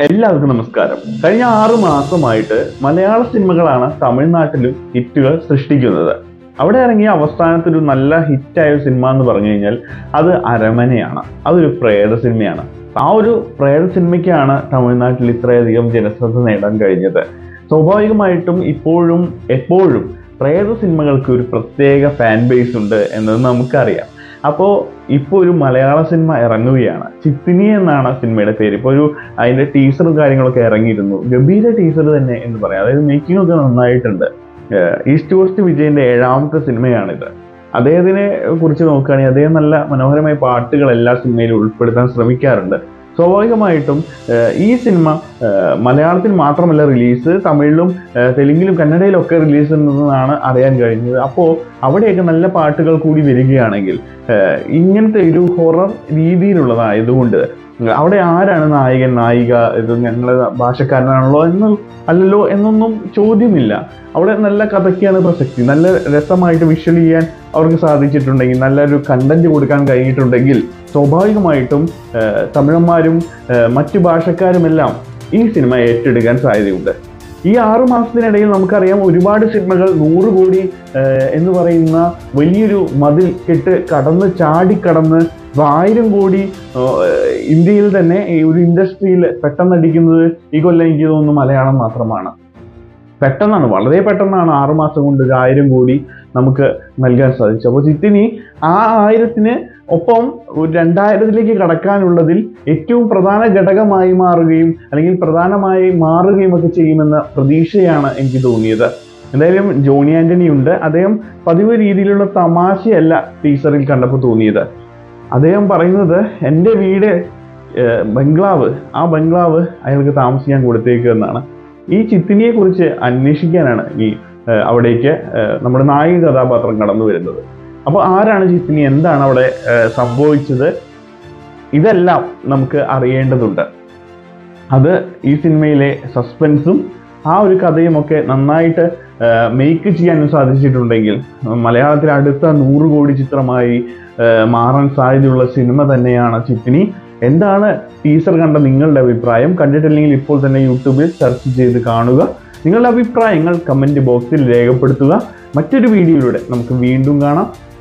എല്ലാവർക്കും നമസ്കാരം കഴിഞ്ഞ ആറു മാസമായിട്ട് മലയാള സിനിമകളാണ് തമിഴ്നാട്ടിലും ഹിറ്റുകൾ സൃഷ്ടിക്കുന്നത് അവിടെ ഇറങ്ങിയ അവസാനത്തെ ഒരു നല്ല ഹിറ്റായ ഒരു സിനിമ എന്ന് പറഞ്ഞു കഴിഞ്ഞാൽ അത് അരമനയാണ് അതൊരു പ്രേത സിനിമയാണ് ആ ഒരു പ്രേത സിനിമയ്ക്കാണ് തമിഴ്നാട്ടിൽ ഇത്രയധികം ജനശ്രദ്ധ നേടാൻ കഴിഞ്ഞത് സ്വാഭാവികമായിട്ടും ഇപ്പോഴും എപ്പോഴും പ്രേത സിനിമകൾക്ക് ഒരു പ്രത്യേക ഫാൻ ബേസ് ഉണ്ട് എന്നത് നമുക്കറിയാം അപ്പോൾ ഇപ്പോൾ ഒരു മലയാള സിനിമ ഇറങ്ങുകയാണ് ചിത്തിനി എന്നാണ് സിനിമയുടെ പേര് ഇപ്പോൾ ഒരു അതിന്റെ ടീസറും കാര്യങ്ങളൊക്കെ ഇറങ്ങിയിരുന്നു ഗംഭീര ടീസർ തന്നെ എന്ന് പറയാം അതായത് മേക്കിംഗ് ഒക്കെ നന്നായിട്ടുണ്ട് ഏഹ് ഈസ്റ്റ് കോസ്റ്റ് വിജയന്റെ ഏഴാമത്തെ സിനിമയാണിത് അദ്ദേഹത്തിനെ കുറിച്ച് നോക്കുകയാണെങ്കിൽ അദ്ദേഹം നല്ല മനോഹരമായ പാട്ടുകൾ എല്ലാ സിനിമയിലും ഉൾപ്പെടുത്താൻ ശ്രമിക്കാറുണ്ട് സ്വാഭാവികമായിട്ടും ഏഹ് ഈ സിനിമ ഏഹ് മലയാളത്തിൽ മാത്രമല്ല റിലീസ് തമിഴിലും ഏഹ് തെലുങ്കിലും കന്നഡയിലും ഒക്കെ റിലീസ് ചെയ്യുന്നതെന്നാണ് അറിയാൻ കഴിഞ്ഞത് അപ്പോൾ അവിടെയൊക്കെ നല്ല പാട്ടുകൾ കൂടി വരികയാണെങ്കിൽ ഏഹ് ഇങ്ങനത്തെ ഒരു ഹൊറർ രീതിയിലുള്ളതായതുകൊണ്ട് അവിടെ ആരാണ് നായകൻ നായിക ഇത് ഞങ്ങളെ ഭാഷക്കാരനാണല്ലോ എന്ന് അല്ലല്ലോ എന്നൊന്നും ചോദ്യമില്ല അവിടെ നല്ല കഥയ്ക്കാണ് പ്രസക്തി നല്ല രസമായിട്ട് വിഷ്വൽ ചെയ്യാൻ അവർക്ക് സാധിച്ചിട്ടുണ്ടെങ്കിൽ നല്ലൊരു കണ്ടന്റ് കൊടുക്കാൻ കഴിഞ്ഞിട്ടുണ്ടെങ്കിൽ സ്വാഭാവികമായിട്ടും ഏഹ് തമിഴന്മാരും ഏഹ് മറ്റു ഭാഷക്കാരുമെല്ലാം ഈ സിനിമ ഏറ്റെടുക്കാൻ സാധ്യതയുണ്ട് ഈ ആറു മാസത്തിനിടയിൽ നമുക്കറിയാം ഒരുപാട് സിനിമകൾ നൂറ് കോടി ഏഹ് എന്ന് പറയുന്ന വലിയൊരു മതിൽ കെട്ട് കടന്ന് ചാടിക്കടന്ന് ഇപ്പൊ ആയിരം കോടി ഏഹ് ഇന്ത്യയിൽ തന്നെ ഈ ഒരു ഇൻഡസ്ട്രിയിൽ പെട്ടെന്ന് അടിക്കുന്നത് ഈ കൊല്ലം എനിക്ക് തോന്നുന്നു മലയാളം മാത്രമാണ് പെട്ടെന്നാണ് വളരെ പെട്ടെന്നാണ് ആറു മാസം കൊണ്ട് ഒരു ആയിരം കോടി നമുക്ക് നൽകാൻ സാധിച്ചു അപ്പോൾ ചിത്തിനി ആ ആയിരത്തിന് ഒപ്പം ഒരു രണ്ടായിരത്തിലേക്ക് കടക്കാനുള്ളതിൽ ഏറ്റവും പ്രധാന ഘടകമായി മാറുകയും അല്ലെങ്കിൽ പ്രധാനമായി മാറുകയും ഒക്കെ ചെയ്യുമെന്ന പ്രതീക്ഷയാണ് എനിക്ക് തോന്നിയത് എന്തായാലും ജോണി ആന്റണി ഉണ്ട് അദ്ദേഹം പതിവ് രീതിയിലുള്ള തമാശയല്ല ടീച്ചറിൽ കണ്ടപ്പോൾ തോന്നിയത് അദ്ദേഹം പറയുന്നത് എൻ്റെ വീട് ഏഹ്, ബംഗ്ലാവ് ആ ബംഗ്ലാവ് അയാൾക്ക് താമസിക്കാൻ കൊടുത്തേക്ക് എന്നാണ് ഈ ചിത്തിനിയെ കുറിച്ച് അന്വേഷിക്കാനാണ് ഈ ഏഹ്, അവിടേക്ക് ഏഹ്, നമ്മുടെ നായിക കഥാപാത്രം കടന്നു വരുന്നത് അപ്പോൾ ആരാണ് ചിത്തിനി എന്താണ് അവിടെ ഏഹ്, സംഭവിച്ചത് ഇതെല്ലാം നമുക്ക് അറിയേണ്ടതുണ്ട് അത് ഈ സിനിമയിലെ സസ്പെൻസും ആ ഒരു കഥയും ഒക്കെ നന്നായിട്ട് മേക്ക് ചെയ്യാനും സാധിച്ചിട്ടുണ്ടെങ്കിൽ മലയാളത്തിൽ അടുത്ത നൂറ് കോടി ചിത്രമായി ഏഹ്, മാറാൻ സാധ്യതയുള്ള സിനിമ തന്നെയാണ് ചിത്തിനി എന്താണ് ടീസർ കണ്ട നിങ്ങളുടെ അഭിപ്രായം കണ്ടിട്ടില്ലെങ്കിൽ ഇപ്പോൾ തന്നെ യൂട്യൂബിൽ സെർച്ച് ചെയ്ത് കാണുക നിങ്ങളുടെ അഭിപ്രായങ്ങൾ കമൻറ്റ് ബോക്സിൽ രേഖപ്പെടുത്തുക മറ്റൊരു വീഡിയോയിലൂടെ നമുക്ക് വീണ്ടും കാണാം